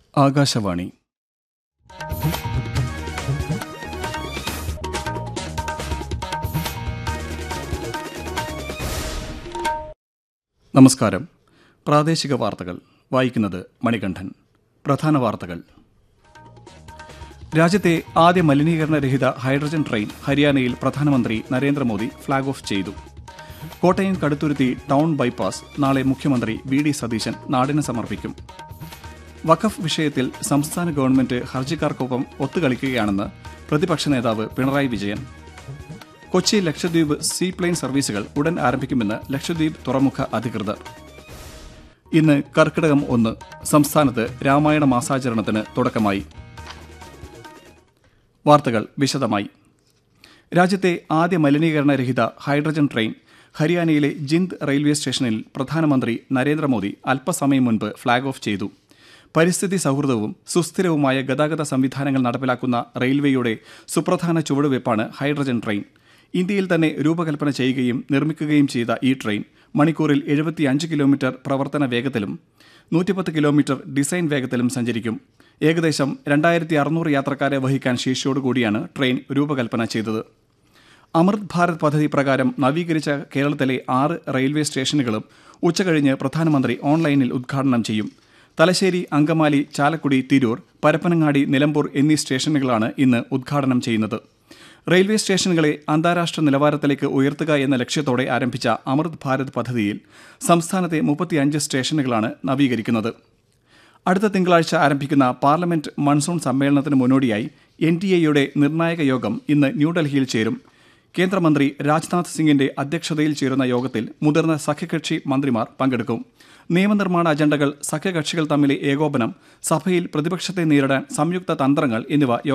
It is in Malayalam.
ആകാശവാണി നമസ്കാരം പ്രാദേശിക വാർത്തകൾ വായിക്കുന്നത് മണികണ്ഠൻ പ്രധാന വാർത്തകൾ രാജ്യത്തെ ആദ്യ മലിനീകരണരഹിത ഹൈഡ്രജൻ ട്രെയിൻ ഹരിയാനയിൽ പ്രധാനമന്ത്രി നരേന്ദ്രമോദി ഫ്ളാഗ് ഓഫ് ചെയ്തു കോട്ടയം കടുത്തുരുത്തി ടൗൺ ബൈപ്പാസ് നാളെ മുഖ്യമന്ത്രി വി ഡി സതീശൻ നാടിന് സമർപ്പിക്കും വഖഫ് വിഷയത്തിൽ സംസ്ഥാന ഗവൺമെന്റ് ഹർജിക്കാർക്കൊപ്പം ഒത്തുകളിക്കുകയാണെന്ന് പ്രതിപക്ഷ നേതാവ് പിണറായി വിജയൻ കൊച്ചി ലക്ഷദ്വീപ് സീ പ്ലെയിൻ സർവീസുകൾ ഉടൻ ആരംഭിക്കുമെന്ന് ലക്ഷദ്വീപ് തുറമുഖ അധികൃതർ ഇന്ന് കർക്കിടകം ഒന്ന് സംസ്ഥാനത്ത് രാമായണ മാസാചരണത്തിന് തുടക്കമായി വാർത്തകൾ വിശദമായി രാജ്യത്തെ ആദ്യ മലിനീകരണരഹിത ഹൈഡ്രജൻ ട്രെയിൻ ഹരിയാനയിലെ ജിന്ദ് റെയിൽവേ സ്റ്റേഷനിൽ പ്രധാനമന്ത്രി നരേന്ദ്രമോദി അല്പസമയം മുൻപ് ഫ്ളാഗ് ഓഫ് ചെയ്തു പരിസ്ഥിതി സൗഹൃദവും സുസ്ഥിരവുമായ ഗതാഗത സംവിധാനങ്ങൾ നടപ്പിലാക്കുന്ന റെയിൽവേയുടെ സുപ്രധാന ചുവടുവയ്പ്പാണ് ഹൈഡ്രജൻ ട്രെയിൻ ഇന്ത്യയിൽ തന്നെ രൂപകൽപ്പന ചെയ്യുകയും നിർമ്മിക്കുകയും ചെയ്ത ഈ ട്രെയിൻ മണിക്കൂറിൽ എഴുപത്തിയഞ്ച് കിലോമീറ്റർ പ്രവർത്തന വേഗത്തിലും നൂറ്റിപ്പത്ത് കിലോമീറ്റർ ഡിസൈൻ വേഗത്തിലും സഞ്ചരിക്കും ഏകദേശം രണ്ടായിരത്തി അറുന്നൂറ് യാത്രക്കാരെ വഹിക്കാൻ ശേഷിയോടുകൂടിയാണ് ട്രെയിൻ രൂപകൽപ്പന ചെയ്തത് അമൃത് ഭാരത് പദ്ധതി പ്രകാരം നവീകരിച്ച കേരളത്തിലെ ആറ് റെയിൽവേ സ്റ്റേഷനുകളും ഉച്ചകഴിഞ്ഞ് പ്രധാനമന്ത്രി ഓൺലൈനിൽ ഉദ്ഘാടനം ചെയ്യും തലശ്ശേരി അങ്കമാലി ചാലക്കുടി തിരൂർ പരപ്പനങ്ങാടി നിലമ്പൂർ എന്നീ സ്റ്റേഷനുകളാണ് ഇന്ന് ഉദ്ഘാടനം ചെയ്യുന്നത് റെയിൽവേ സ്റ്റേഷനുകളെ അന്താരാഷ്ട്ര നിലവാരത്തിലേക്ക് ഉയർത്തുക എന്ന ലക്ഷ്യത്തോടെ ആരംഭിച്ച അമൃത് ഭാരത് പദ്ധതിയിൽ സംസ്ഥാനത്തെ മുപ്പത്തിയഞ്ച് സ്റ്റേഷനുകളാണ് നവീകരിക്കുന്നത് അടുത്ത തിങ്കളാഴ്ച ആരംഭിക്കുന്ന പാർലമെന്റ് മൺസൂൺ സമ്മേളനത്തിന് മുന്നോടിയായി എൻ ഡി എയുടെ നിർണായക യോഗം ഇന്ന് ന്യൂഡൽഹിയിൽ ചേരും കേന്ദ്രമന്ത്രി രാജ്നാഥ് സിംഗിന്റെ അധ്യക്ഷതയിൽ ചേരുന്ന യോഗത്തിൽ മുതിർന്ന സഖ്യകക്ഷി മന്ത്രിമാർ പങ്കെടുക്കും നിയമനിർമ്മാണ അജണ്ടകൾ സഖ്യകക്ഷികൾ തമ്മിലെ ഏകോപനം സഭയിൽ പ്രതിപക്ഷത്തെ നേരിടാൻ സംയുക്ത തന്ത്രങ്ങൾ എന്നിവ